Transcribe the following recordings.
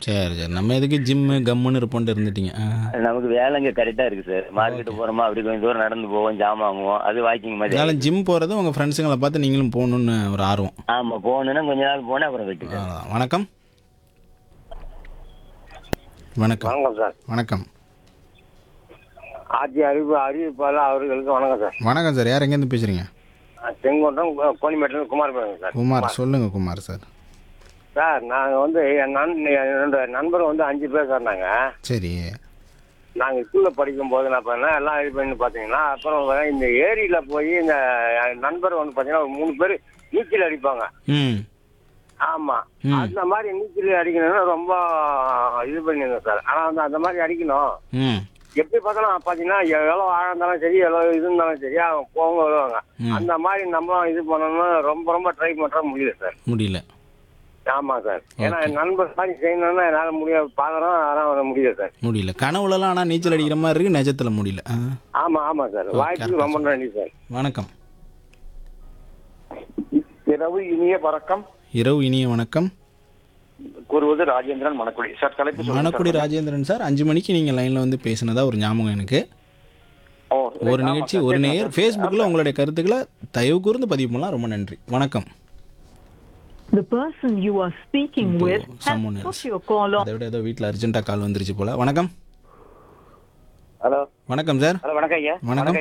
சரி சரி நம்ம எதுக்கு ஜிம்மு கம்முன்னு இருப்போன்ட்டு இருந்துட்டீங்க ஆ. நமக்கு வேலை இங்கே கரெக்டாக இருக்குது சார் மார்க்கெட்டு போகிறோமா அப்படி கொஞ்சம் தூரம் நடந்து போவோம் ஜாமான் வாங்குவோம் அது வாக்கிங் மாதிரி அதனால ஜிம் போகிறது உங்கள் ஃப்ரெண்ட்ஸுங்களை பார்த்து நீங்களும் போகணுன்னு ஒரு ஆர்வம் ஆமாம் போகணுன்னா கொஞ்ச நாள் போனேன் அப்புறம் விட்டுட்டேன் அவ்வளோதான் வணக்கம் வணக்கம் வணக்கம் சார் வணக்கம் ஆட்சி அறிவு அறிவிப்பாளர் அவர்களுக்கு வணக்கம் சார் வணக்கம் சார் யார் எங்கேருந்து பேசுகிறீங்க செங்கோட்டம் கோணிமேட்டில் குமார் பேசுறேன் சார் குமார் சொல்லுங்கள் குமார் சார் சார் நாங்கள் வந்து என் நண் என்னோட நண்பர் வந்து அஞ்சு பேர் சார் நாங்கள் சரி நாங்கள் ஸ்கூலில் படிக்கும் போது நான் பண்ண எல்லாம் இது பண்ணி பார்த்தீங்கன்னா அப்புறம் வர இந்த ஏரியில் போய் இந்த என் நண்பர் வந்து பார்த்தீங்கன்னா ஒரு மூணு பேர் நீச்சல் அடிப்பாங்க ம் ஆமாம் ம். அந்த மாதிரி நீச்சல் அடிக்கணும்னு ரொம்ப இது பண்ணியிருந்தேன் சார் ஆனால் வந்து அந்த மாதிரி அடிக்கணும் ம் எப்படி பார்த்தாலும் பார்த்தீங்கன்னா எவ்வளோ ஆழம் இருந்தாலும் சரி எவ்வளோ இது இருந்தாலும் சரி அவங்க போங்க வருவாங்க ம். அந்த மாதிரி நம்ம இது பண்ணணும்னு ரொம்ப ரொம்ப ட்ரை பண்ணுற முடியல சார் முடியல ஆமாம் சார் ஏன்னா என் நண்பர் மாதிரி செய்யணும்னா என்னால் முடியாது பார்க்குறோம் ஆனால் வர முடியல சார் முடியல கனவுலலாம் ஆனால் நீச்சல் அடிக்கிற மாதிரி இருக்கு நிஜத்தில் முடியல ஆ ஆமாம் ஆமாம் சார் வாய்ப்புக்கு ரொம்ப நன்றி சார் வணக்கம் இரவு இனிய வணக்கம் இரவு இனிய வணக்கம் கூறுவது ராஜேந்திரன் மணக்குடி சார் தலைப்பு சொல்லுங்க மணக்குடி ராஜேந்திரன் சார் அஞ்சு மணிக்கு நீங்கள் லைனில் வந்து பேசினதா ஒரு ஞாபகம் எனக்கு ஓ, ஒரு ஆமா நிகழ்ச்சி சார், ஒரு கேட்கலாம் நேயர் சார். ஃபேஸ்புக்கில் உங்களுடைய கருத்துக்களை தயவு கூர்ந்து பதிவு பண்ணலாம் ரொம்ப நன்றி வணக்கம் The person you are speaking இப்போ with has someone else. put your call on. அதை விட ஏதோ வீட்டில் அர்ஜென்ட்டாக கால் வந்துருச்சு போல வணக்கம் ஹலோ வணக்கம் சார் ஹலோ வணக்கம் ஐயா வணக்கம்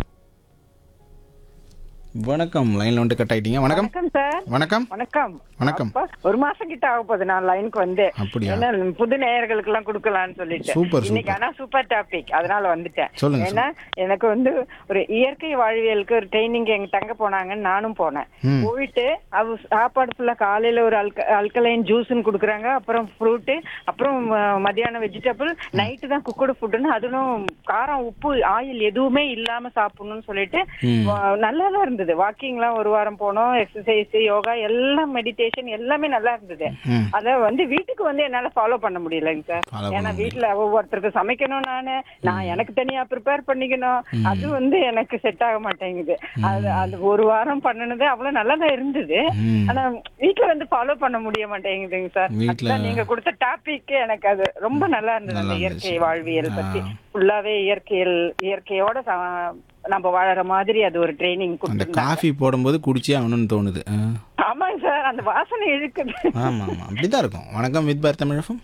வணக்கம் லைனில் வந்துட்டு கட் ஆயிட்டீங்க வணக்கம் வணக்கம் சார் வணக்கம் வணக்கம் வணக்கம் அப்பா, ஒரு மாசம் கிட்ட ஆக போகுது நான் லைனுக்கு வந்து அப்படியா? ஏன்னா புது நேயர்களுக்கு எல்லாம் கொடுக்கலாம்னு சொல்லிட்டு சூப்பர், இன்னைக்கு சூப்பர். ஆனா சூப்பர் டாபிக் அதனால வந்துட்டேன் சொல்லுங்க, ஏன்னா எனக்கு வந்து ஒரு இயற்கை வாழ்வியலுக்கு ஒரு ட்ரைனிங் எங்க தங்க போனாங்கன்னு நானும் போனேன் ம். போயிட்டு அவ சாப்பாடு ஃபுல்லா காலையில ஒரு அல்க அல்கலைன் ஜூஸ்னு கொடுக்குறாங்க அப்புறம் ஃப்ரூட்டு அப்புறம் ம- மத்தியானம் வெஜிடபிள் நைட்டு தான் குக்கடு ஃபுட்டுன்னு அதுவும் காரம் உப்பு ஆயில் எதுவுமே இல்லாம சாப்பிடணும்னு சொல்லிட்டு ம். வா- நல்லா தான் இருந்தது வாக்கிங்லாம் ஒரு வாரம் போனோம் எக்ஸசைஸ் யோகா எல்லாம் மெடிடேஷன் எல்லாமே நல்லா இருந்தது ம். அத வந்து வீட்டுக்கு வந்து என்னால ஃபாலோ பண்ண முடியலங்க சார் Follow பண்ண ஏன்னா முடியல. வீட்டுல ஒவ்வொருத்தருக்கு சமைக்கணும் நானு நான் எனக்கு தனியா ப்ரிப்பேர் பண்ணிக்கணும் அது வந்து எனக்கு செட் ஆக மாட்டேங்குது அது அது ஒரு வாரம் பண்ணுனது அவ்வளவு நல்லா தான் இருந்தது ம். ஆனா வீட்டுல வந்து ஃபாலோ பண்ண முடிய மாட்டேங்குதுங்க சார் வீட்ல- அதுதான் நீங்க கொடுத்த டாபிக் எனக்கு அது ரொம்ப நல்லா இருந்தது நல்லா அந்த இயற்கை இருந்துச்சு. வாழ்வியல் பத்தி ஆ. ஃபுல்லாவே இயற்கையில் இயற்கையோட ச- நம்ம வாழற மாதிரி அது ஒரு ட்ரைனிங் அந்த கொடுத்துருந்தாங்க காஃபி போடும்போது குடிச்சே ஆகணும்னு தோணுது ஆ. ஆமாங்க சார் அந்த வாசனை இழுக்குது ஆமாம் ஆமாம் அப்படி தான் இருக்கும் வணக்கம் வித் பார் தமிழகம்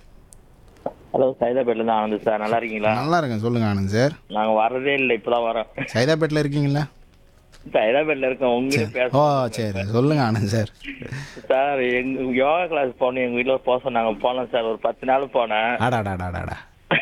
ஹலோ சைதாபேட்டில் தான் ஆனந்த் சார் நல்லா இருக்கீங்களா நல்லா இருக்கேன் சொல்லுங்க ஆனந்த் சார் நாங்கள் வர்றதே இல்லை இப்போதான் வரோம் சைதாப்பேட்டில் இருக்கீங்களா சைதாபேட்டில் இருக்கோம் உங்ககிட்ட ஓ பேச சரி சொல்லுங்க ஆனந்த் சார் சார் எங்க யோகா கிளாஸ் போகணும் எங்க வீட்டில் போக சொன்னாங்க போனோம் சார் ஒரு பத்து நாள் போனேன் ஆடாடாடாடாடா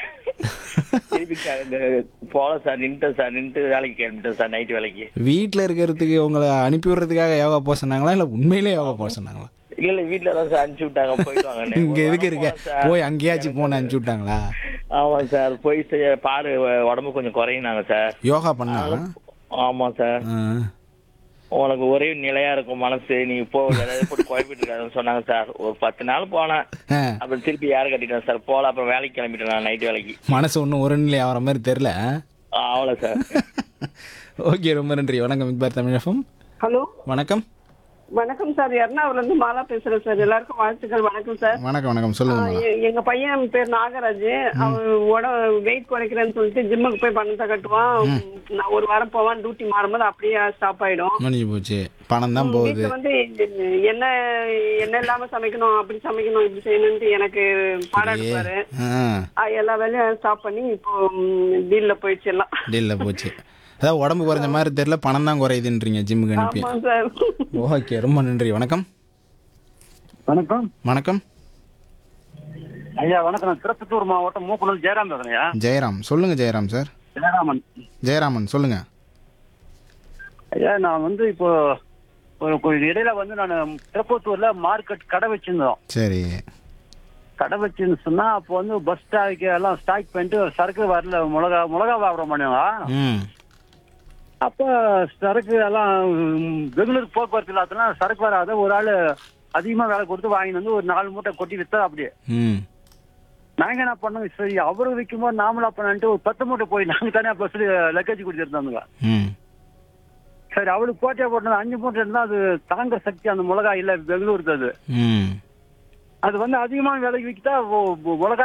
திருப்பி க- இந்த போல சார் நின்ட்டேன் சார் நின்ட்டு வேலைக்கு கிளம்பிட்டேன் சார் நைட் வேலைக்கு வீட்டில் இருக்கிறதுக்கு உங்களை அனுப்பி விடுறதுக்காக யோகா போக சொன்னாங்களா இல்லை உண்மையிலே யோகா போக சொன்னாங்களா இல்ல இல்ல வீட்டுல தான் சார் அனுப்பிச்சு விட்டாங்க போயிட்டு வாங்க இங்கே எதுக்கு இருக்க போய் அங்கேயாச்சும் போன அனுப்பிச்சு விட்டாங்களா ஆமா சார் போய் செ- பாரு உடம்பு கொஞ்சம் குறையினாங்க சார் யோகா பண்ணா ஆமா சார் ஆ. உனக்கு ஒரே நிலையா இருக்கும் மனசு நீ போ ஏதாவது போட்டு குழப்பிட்டு இருக்காதுன்னு சொன்னாங்க சார் ஒரு பத்து நாள் போனேன் ஆ. அப்புறம் திருப்பி யாரு கட்டிட்டேன் சார் போல அப்புறம் வேலைக்கு கிளம்பிட்டேன் நான் நைட் வேலைக்கு மனசு ஒன்றும் ஒரு நிலை ஆகிற மாதிரி தெரில அவ்வளோ சார் ஓகே ரொம்ப நன்றி வணக்கம் வித் பார் தமிழகம் ஹலோ வணக்கம் வணக்கம் சார் எர்ணாகுளம்ல இருந்து மாலா பேசுறேன் சார் எல்லாருக்கும் வாழ்த்துக்கள் வணக்கம் சார் வணக்கம் வணக்கம் சொல்லுங்க மேடம் எ- எங்க பையன் பேர் நாகராஜ் அவன் உடம்பு வெயிட் குறைக்கிறேன்னு சொல்லிட்டு ஜிம்முக்கு போய் பணத்தை கட்டுவான் நான் ஒரு வாரம் போவான் டியூட்டி மாறும்போது அப்படியே ஸ்டாப் ஆயிடும் முடிஞ்சு போச்சு பணம் தான் போகுது வீட்டுல வந்து என்ன என்ன இல்லாம சமைக்கணும் அப்படி சமைக்கணும் இப்படி செய்யணும்னு எனக்கு பாடம் எடுப்பாரு ஆ ஆ, எல்லா வேலையும் ஸ்டாப் பண்ணி இப்போ டீல்ல போயிடுச்சு எல்லாம் டீலில் போச்சு அதாவது உடம்பு குறைஞ்ச மாதிரி தெரியல பணம் தான் குறையுதுன்றீங்க ஜிம்முக்கு அனுப்பி ஆமா சார் ஓகே ரொம்ப நன்றி வணக்கம் வணக்கம் வணக்கம் ஐயா வணக்கம் நான் திருப்பத்தூர் மாவட்டம் மூக்கனூர் ஜெயராம் பேசுறேன்யா ஜெயராம் சொல்லுங்க ஜெயராம் சார் ஜெயராமன் ஜெயராமன் சொல்லுங்க ஐயா நான் வந்து இப்போ ஒரு கொஞ்சம் இடையில வந்து நான் திருப்பத்தூர்ல மார்க்கெட் கடை வச்சிருந்தோம் சரி கடை வச்சிருந்து சொன்னா அப்போ வந்து பஸ் ஸ்டாக்கு எல்லாம் ஸ்டாக் பண்ணிட்டு சரக்கு வரல மிளகா மிளகா வியாபாரம் பண்ணுவாங்க ம் அப்போ சரக்கு எல்லாம் ம், பெங்களூர் போக்குவரத்து இல்லாதனால சரக்கு வராத ஒரு ஆள் அதிகமா வேலை கொடுத்து வாங்கிட்டு வந்து ஒரு நாலு மூட்டை கொட்டி வித்தா அப்படியே ம் நாங்க என்ன பண்ணோம் சரி அவரு விற்கும்போது நாமளா பண்ணான்ட்டு ஒரு பத்து மூட்டை போய் நாங்க தனியா பஸ் லக்கேஜ் கொடுத்துருந்தாங்க ம் சரி அவளுக்கு போட்டியா போட்டது அஞ்சு மூட்டை இருந்தா அது தாங்குற சக்தி அந்த மிளகா இல்ல பெங்களூருக்கு அது ம் அது வந்து அதிகமான விலைக்கு விற்கிட்டா மிளகா